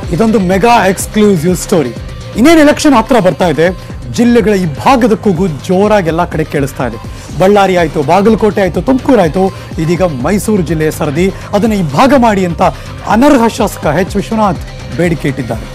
ಇದೊಂದು mega exclusive story ಇನ್ನೇನು election ಹತ್ರ ಬರ್ತಾ ಇದೆ ಜಿಲ್ಲೆಗಳ ಈ ಭಾಗದ ಕೂಗು ಜೋರಾಗಿ ಎಲ್ಲ ಕಡೆ ಕೇಳಿಸ್ತಾ ಇದೆ ಬಳ್ಳಾರಿ ಆಯಿತು ಬಾಗಲಕೋಟೆ ಆಯಿತು ತುಮಕೂರು ಆಯಿತು ಇದೀಗ ಮೈಸೂರು ಜಿಲ್ಲೆಯ ಸರದಿ ಅದನ್ನು ಈ ಭಾಗ ಮಾಡಿ ಅಂತ ಅನರ್ಹ ಶಾಸಕ ಎಚ್ ವಿಶ್ವನಾಥ್ ಬೇಡಿಕೆ ಇಟ್ಟಿದ್ದಾರೆ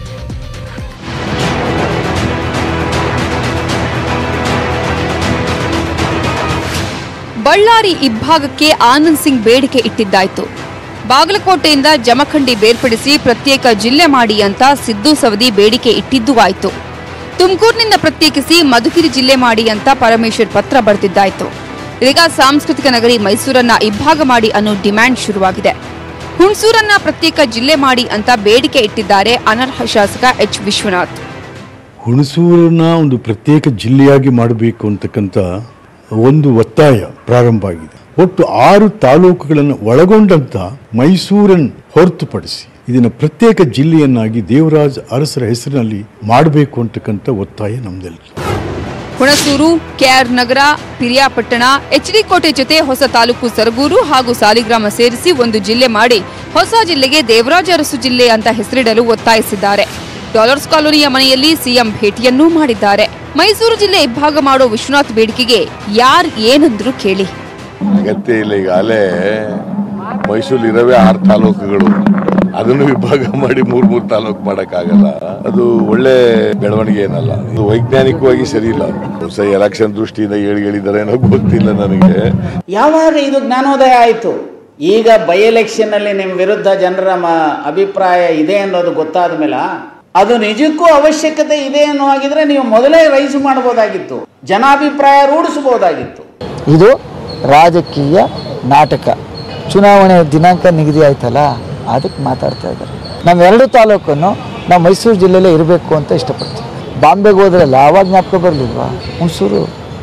ಬಳ್ಳಾರಿ ಇಬ್ಬಾಗಕ್ಕೆ ಆನಂದ್ ಸಿಂಗ್ ಬೇಡಿಕೆ ಇಟ್ಟಿದ್ದಾಯ್ತು ಬಾಗಲಕೋಟೆಯಿಂದ ಜಮಖಂಡಿ ಬೇರ್ಪಡಿಸಿ ಪ್ರತ್ಯೇಕ ಜಿಲ್ಲೆ ಮಾಡಿ ಅಂತ ಸಿದ್ದು ಸವದಿ ಬೇಡಿಕೆ ಇಟ್ಟಿದ್ದೂ ಆಯ್ತು ತುಮಕೂರಿನಿಂದ ಪ್ರತ್ಯೇಕಿಸಿ ಮಧುಗಿರಿ ಜಿಲ್ಲೆ ಮಾಡಿ ಅಂತ ಪರಮೇಶ್ವರ್ ಪತ್ರ ಬರೆದಿದ್ದಾಯ್ತು ಇದೀಗ ಸಾಂಸ್ಕೃತಿಕ ನಗರಿ ಮೈಸೂರನ್ನ ಇಬ್ಬಾಗ ಮಾಡಿ ಅನ್ನೋ ಡಿಮ್ಯಾಂಡ್ ಶುರುವಾಗಿದೆ ಹುಣಸೂರನ್ನ ಪ್ರತ್ಯೇಕ ಜಿಲ್ಲೆ ಮಾಡಿ ಅಂತ ಬೇಡಿಕೆ ಇಟ್ಟಿದ್ದಾರೆ ಅನರ್ಹ ಶಾಸಕ ಎಚ್ ವಿಶ್ವನಾಥ್ ಹುಣಸೂರನ್ನ ಒಂದು ಪ್ರತ್ಯೇಕ ಜಿಲ್ಲೆಯಾಗಿ ಮಾಡಬೇಕು ಅಂತಕ್ಕಂಥ ಒಂದು ಒತ್ತಾಯ ಪ್ರಾರಂಭ ಆಗಿದೆ ಒಟ್ಟು ಆರು ತಾಲೂಕುಗಳನ್ನು ಒಳಗೊಂಡಂತ ಮೈಸೂರನ್ನು ಹೊರತುಪಡಿಸಿ ಇದನ್ನು ಪ್ರತ್ಯೇಕ ಜಿಲ್ಲೆಯನ್ನಾಗಿ ದೇವರಾಜ್ ಅರಸರ ಹೆಸರಿನಲ್ಲಿ ಮಾಡಬೇಕು ಅಂತಕ್ಕಂಥ ಒತ್ತಾಯ ನಮ್ದೆಲ್ಲ ಹುಣಸೂರು ಕೆಆರ್ ನಗರ ಪಿರಿಯಾಪಟ್ಟಣ ಎಚ್ಡಿ ಕೋಟೆ ಜೊತೆ ಹೊಸ ತಾಲೂಕು ಸರಗೂರು ಹಾಗೂ ಸಾಲಿಗ್ರಾಮ ಸೇರಿಸಿ ಒಂದು ಜಿಲ್ಲೆ ಮಾಡಿ ಹೊಸ ಜಿಲ್ಲೆಗೆ ದೇವರಾಜ ಅರಸು ಜಿಲ್ಲೆ ಅಂತ ಹೆಸರಿಡಲು ಒತ್ತಾಯಿಸಿದ್ದಾರೆ ಡಾಲರ್ಸ್ ಕಾಲೋನಿಯ ಮನೆಯಲ್ಲಿ ಸಿಎಂ ಭೇಟಿಯನ್ನೂ ಮಾಡಿದ್ದಾರೆ ಮೈಸೂರು ಜಿಲ್ಲೆ ಇಬ್ಬಾಗ ಮಾಡೋ ವಿಶ್ವನಾಥ್ ಬೇಡಿಕೆಗೆ ಯಾರ್ ಏನಂದ್ರು ಕೇಳಿ ಅಗತ್ಯ ಇಲ್ಲ ಈಗಾಗಲೇ ಮೈಸೂರಲ್ಲಿ ಇರವೇ ಆರು ತಾಲೂಕುಗಳು ಅದನ್ನು ವಿಭಾಗ ಮಾಡಿ ಮೂರ್ ಮೂರ್ ತಾಲೂಕು ಮಾಡಕ್ಕಾಗಲ್ಲ ಅದು ಒಳ್ಳೆ ಬೆಳವಣಿಗೆ ಏನಲ್ಲ ಇದು ವೈಜ್ಞಾನಿಕವಾಗಿ ಸರಿ ಇಲ್ಲ ಹೊಸ ಎಲೆಕ್ಷನ್ ದೃಷ್ಟಿಯಿಂದ ಹೇಳಿ ಹೇಳಿದ್ದಾರೆ ಏನೋ ಗೊತ್ತಿಲ್ಲ ನನಗೆ ಯಾವಾಗ ಇದು ಜ್ಞಾನೋದಯ ಆಯಿತು ಈಗ ಬೈ ಎಲೆಕ್ಷನ್ನಲ್ಲಿ ನಿಮ್ಮ ವಿರುದ್ಧ ಜನರ ಮ ಅಭಿಪ್ರಾಯ ಇದೆ ಅನ್ನೋದು ಗೊತ್ತಾದ ಮೇಲೆ ಅದು ನಿಜಕ್ಕೂ ಅವಶ್ಯಕತೆ ಇದೆ ಅನ್ನೋ ಹಾಗಿದ್ರೆ ನೀವು ಮೊದಲೇ ರೈಸ್ ಮಾಡ್ಬೋದಾಗಿತ್ತು ಜನಾಭಿಪ್ರಾಯ ರೂಢಿಸ್ಬೋದಾಗಿತ್ತು ಇದು ರಾಜಕೀಯ ನಾಟಕ ಚುನಾವಣೆ ದಿನಾಂಕ ನಿಗದಿ ಆಯ್ತಲ್ಲ ಅದಕ್ಕೆ ಮಾತಾಡ್ತಾ ಇದ್ದಾರೆ ನಮ್ಮ ಎರಡು ತಾಲೂಕನ್ನು ನಾವು ಮೈಸೂರು ಜಿಲ್ಲೆಯಲ್ಲೇ ಇರಬೇಕು ಅಂತ ಇಷ್ಟಪಡ್ತೀವಿ ಬಾಂಬೆಗೆ ಹೋದ್ರಲ್ಲ ಆವಾಗ ಜ್ಞಾಪಕ ಬರಲಿಲ್ವಾ ಹುಣಸೂರು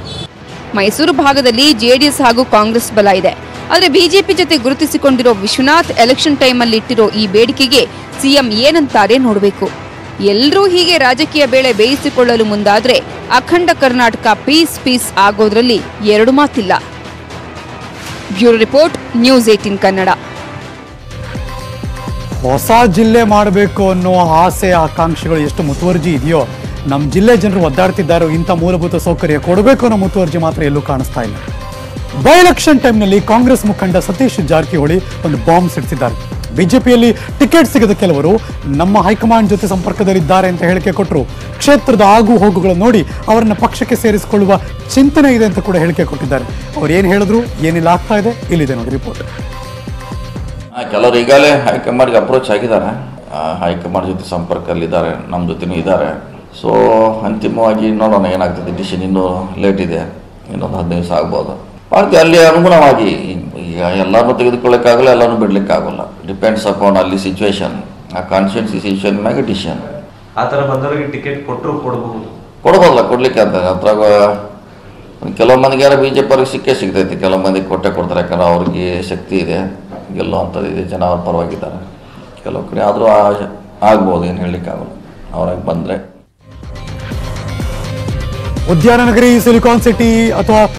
ಮೈಸೂರು ಭಾಗದಲ್ಲಿ ಜೆಡಿಎಸ್ ಹಾಗೂ ಕಾಂಗ್ರೆಸ್ ಬಲ ಇದೆ ಆದರೆ ಬಿಜೆಪಿ ಜೊತೆ ಗುರುತಿಸಿಕೊಂಡಿರೋ ವಿಶ್ವನಾಥ್ ಎಲೆಕ್ಷನ್ ಟೈಮಲ್ಲಿ ಇಟ್ಟಿರೋ ಈ ಬೇಡಿಕೆಗೆ ಸಿಎಂ ಏನಂತಾರೆ ನೋಡಬೇಕು ಎಲ್ಲರೂ ಹೀಗೆ ರಾಜಕೀಯ ಬೇಳೆ ಬೇಯಿಸಿಕೊಳ್ಳಲು ಮುಂದಾದ್ರೆ ಅಖಂಡ ಕರ್ನಾಟಕ ಪೀಸ್ ಪೀಸ್ ಆಗೋದ್ರಲ್ಲಿ ಎರಡು ಮಾತಿಲ್ಲ bureau report news eighteen Kannada ಹೊಸ ಜಿಲ್ಲೆ ಮಾಡಬೇಕು ಅನ್ನೋ ಆಸೆ ಆಕಾಂಕ್ಷೆಗಳು ಎಷ್ಟು ಮುತುವರ್ಜಿ ಇದೆಯೋ ನಮ್ಮ ಜಿಲ್ಲೆ ಜನರು ಒದ್ದಾಡ್ತಿದ್ದಾರೋ ಇಂಥ ಮೂಲಭೂತ ಸೌಕರ್ಯ ಕೊಡಬೇಕು ಅನ್ನೋ ಮುತುವರ್ಜಿ ಮಾತ್ರ ಎಲ್ಲೂ ಕಾಣಿಸ್ತಾ ಇಲ್ಲ ಬೈ ಎಲೆಕ್ಷನ್ ಟೈಮ್ನಲ್ಲಿ ಕಾಂಗ್ರೆಸ್ ಮುಖಂಡ ಸತೀಶ್ ಜಾರಕಿಹೊಳಿ ಒಂದು ಬಾಂಬ್ ಸಿಡಿಸಿದ್ದಾರೆ ಬಿಜೆಪಿಯಲ್ಲಿ ಟಿಕೆಟ್ ಸಿಗದ ಕೆಲವರು ನಮ್ಮ ಹೈಕಮಾಂಡ್ ಜೊತೆ ಸಂಪರ್ಕದಲ್ಲಿದ್ದಾರೆ ಅಂತ ಹೇಳಿಕೆ ಕೊಟ್ಟರು ಕ್ಷೇತ್ರದ ಆಗು ಹೋಗುಗಳನ್ನು ನೋಡಿ ಅವರನ್ನ ಪಕ್ಷಕ್ಕೆ ಸೇರಿಸಿಕೊಳ್ಳುವ ಚಿಂತನೆ ಇದೆ ಅಂತ ಕೂಡ ಹೇಳಿಕೆ ಕೊಟ್ಟಿದ್ದಾರೆ ಅವ್ರು ಏನು ಹೇಳಿದ್ರು ಏನಿಲ್ಲ ಆಗ್ತಾ ಇದೆ ಇಲ್ಲಿದೆ ನೋಡಿ ರಿಪೋರ್ಟ್ ಆ, ಕೆಲವರು ಈಗಾಗಲೇ ಹೈಕಮಾಂಡ್ಗೆ ಅಪ್ರೋಚ್ ಆಗಿದ್ದಾರೆ ಆ, ಹೈಕಮಾಂಡ್ ಜೊತೆ ಸಂಪರ್ಕದಲ್ಲಿದ್ದಾರೆ ನಮ್ಮ ಜೊತೆನೂ ಇದ್ದಾರೆ ಸೊ ಅಂತಿಮವಾಗಿ ನೋಡೋಣ ಏನಾಗ್ತದೆ ಡಿಸಿಷನ್ ಇನ್ನೂ ಲೇಟ್ ಇದೆ ಇನ್ನೊಂದು ಹದಿನೈದು ದಿವಸ ಆಗ್ಬೋದು ಅದಕ್ಕೆ ಅಲ್ಲಿ ಅನುಗುಣವಾಗಿ ಈಗ ಎಲ್ಲರೂ ತೆಗೆದುಕೊಳ್ಳೋಕ್ಕಾಗಲ್ಲ ಎಲ್ಲರೂ ಬಿಡ್ಲಿಕ್ಕಾಗಲ್ಲ ಡಿಪೆಂಡ್ಸ್ ಅಪಾನ್ ಅಲ್ಲಿ ಸಿಚುವೇಶನ್ ಆ ಕಾನ್ಸ್ಟಿಟ್ಯೂನ್ಸಿ ಸಿಚುವೇಶನ್ ಮ್ಯಾಗೆ ಡಿಸಿಷನ್ ಆ ಥರ ಬಂದವರಿಗೆ ಟಿಕೆಟ್ ಕೊಟ್ಟರು ಕೊಡಬಹುದು ಕೊಡ್ಬೋದಲ್ಲ ಕೊಡ್ಲಿಕ್ಕೆ ಅಂತ ಅದ್ರಾಗ ಕೆಲವು ಮಂದಿಗೆ ಯಾರು ಬಿ ಜೆ ಪಿ ಅವ್ರಿಗೆ ಸಿಕ್ಕೇ ಸಿಗ್ತೈತಿ ಕೆಲವು ಮಂದಿಗೆ ಕೊಟ್ಟೆ ಕೊಡ್ತಾರೆ ಯಾಕಂದ್ರೆ ಅವ್ರಿಗೆ ಶಕ್ತಿ ಇದೆ ಗೆಲ್ಲುವಂಥದ್ದು ಇದೆ ಜನ ಅವ್ರ ಪರವಾಗಿದ್ದಾರೆ ಕೆಲವು ಕಡೆ ಆದರೂ ಆಗ್ಬೋದು ಏನು ಹೇಳಲಿಕ್ಕಾಗಲ್ಲ ಅವ್ರಾಗ ಬಂದರೆ ಉದ್ಯಾನ ನಗರಿ ಸಿಲಿಕಾನ್ ಸಿಟಿ ಅಥವಾ